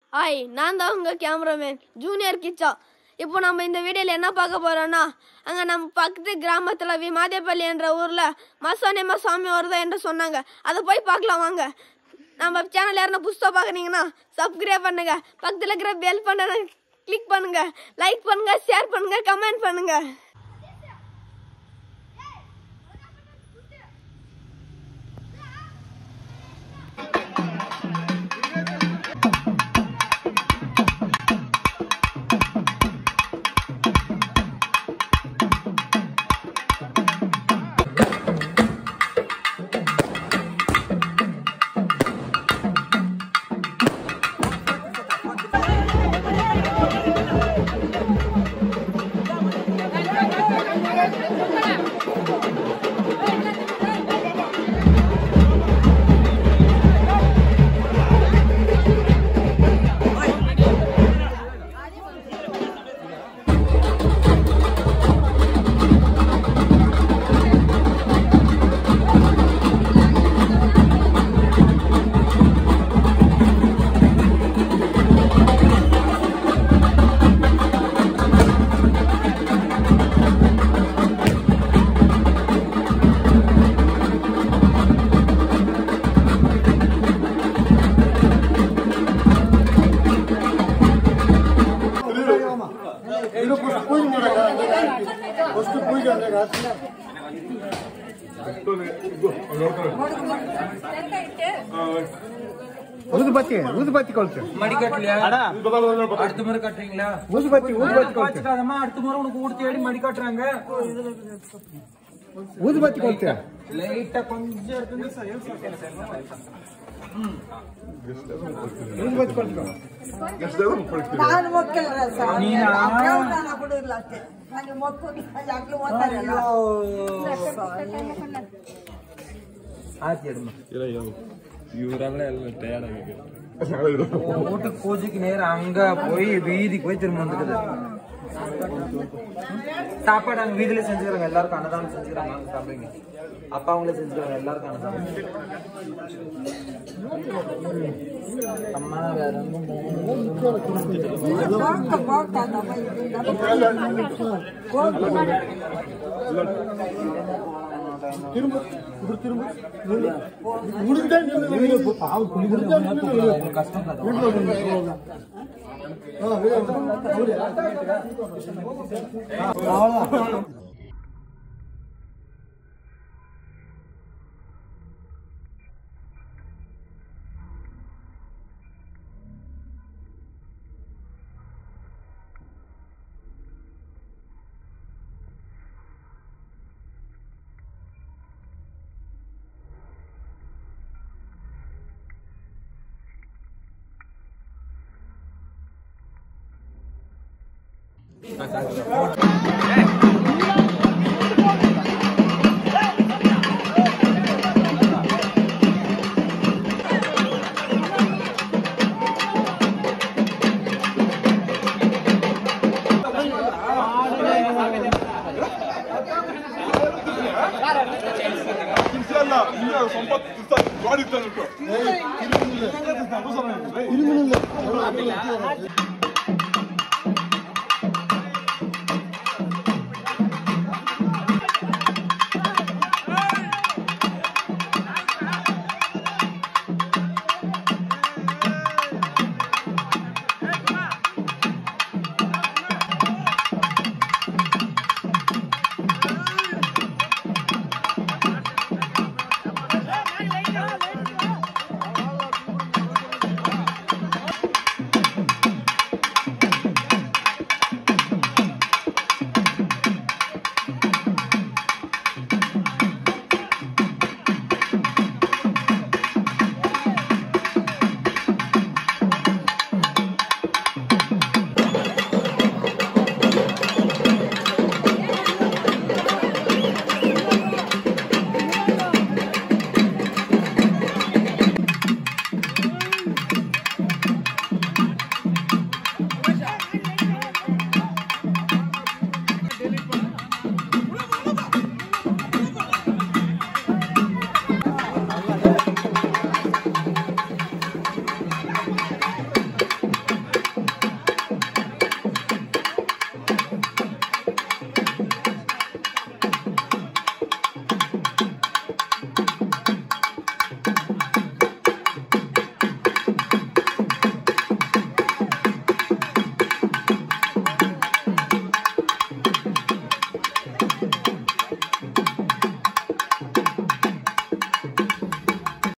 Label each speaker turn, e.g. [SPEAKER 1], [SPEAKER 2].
[SPEAKER 1] Hi நான் தான் உங்கள் கேமராமேன் ஜூனியர் கிச்சா இப்போ நம்ம இந்த வீடியோவில் என்ன பார்க்க போறோம்னா அங்கே நம்ம பக்கத்து கிராமத்தில் வி மாதேப்பள்ளி என்ற ஊரில் மசானியம்மா சாமி வருதா என்று சொன்னாங்க அதை போய் பார்க்கலாம் வாங்க நம்ம சேனல் யாருன்னா புதுசாக பார்க்குறீங்கன்னா சப்ஸ்கிரைப் பண்ணுங்க பக்கத்தில் இருக்கிற பெல் பண்ண கிளிக் பண்ணுங்க லைக் பண்ணுங்க ஷேர் பண்ணுங்க கமெண்ட் பண்ணுங்க
[SPEAKER 2] ಇನ್ನು ಫಸ್ಟ್ ಪೂಜೆ ಮಾಡಕ ಫಸ್ಟ್ ಪೂಜೆ ಅಂದಾಗ ஊதுபத்தி ஊதுபத்தி கொளுத்து
[SPEAKER 3] மடி கட்டலையா அடுத்த முறை கட்டுறீங்களா
[SPEAKER 2] ஊதுபத்தி ஊதுபத்தி கொளுத்து
[SPEAKER 3] வச்சுக்காதம்மா அடுத்த முறை உனக்கு ஊர் தேடி மடி கட்டுறாங்க
[SPEAKER 2] ஊதுபத்தி கொளுத்து
[SPEAKER 3] லைட்டா கொஞ்சம் எடுத்து
[SPEAKER 2] ஊதுபத்தி கொளுத்து
[SPEAKER 4] ನಾನು ಮೊಕ್ಕಲ್ಲ ಸರ್
[SPEAKER 3] ನೀನಾ?
[SPEAKER 4] ನಾನು ಕೊಡೋದಿಲ್ಲ ಅಷ್ಟೇ ನನಗೆ ಮೊಕ್ಕು ಯಾಕೆ ಓದ್ತಾರಲ್ಲ
[SPEAKER 3] ஆத்தி எடுமா வீட்டுக்கு பூஜைக்கு நேரம் அங்க போய் வீதிக்கு போய் திரும்ப வந்துக்குது சாப்பாடு அங்க வீதியில செஞ்சுக்கிறாங்க எல்லாருக்கும் அன்னதானம் செஞ்சுக்கிறாங்க வாங்க சாப்பிடுங்க அப்பா அவங்களே செஞ்சுக்கிறாங்க எல்லாருக்கும் அன்னதானம் அம்மா வேற
[SPEAKER 4] ಹೋಗ್ತಾ ಹೋಗ್ತಾ ನಮ್ಮ ಇದರಿಂದ
[SPEAKER 2] திரும்ப இப்படி திரும்ப நில்லு. முடிஞ்சுட்டா நில்லு.
[SPEAKER 3] பாவு குளிக்கிறது கஷ்டம் தான்
[SPEAKER 2] ஆ, வெளியே வா. அவ்வளவுதான்.
[SPEAKER 5] ಸಂಪತ್ತು ಗಾಡಿ ತಂದು
[SPEAKER 2] இரும்பு நில்லு.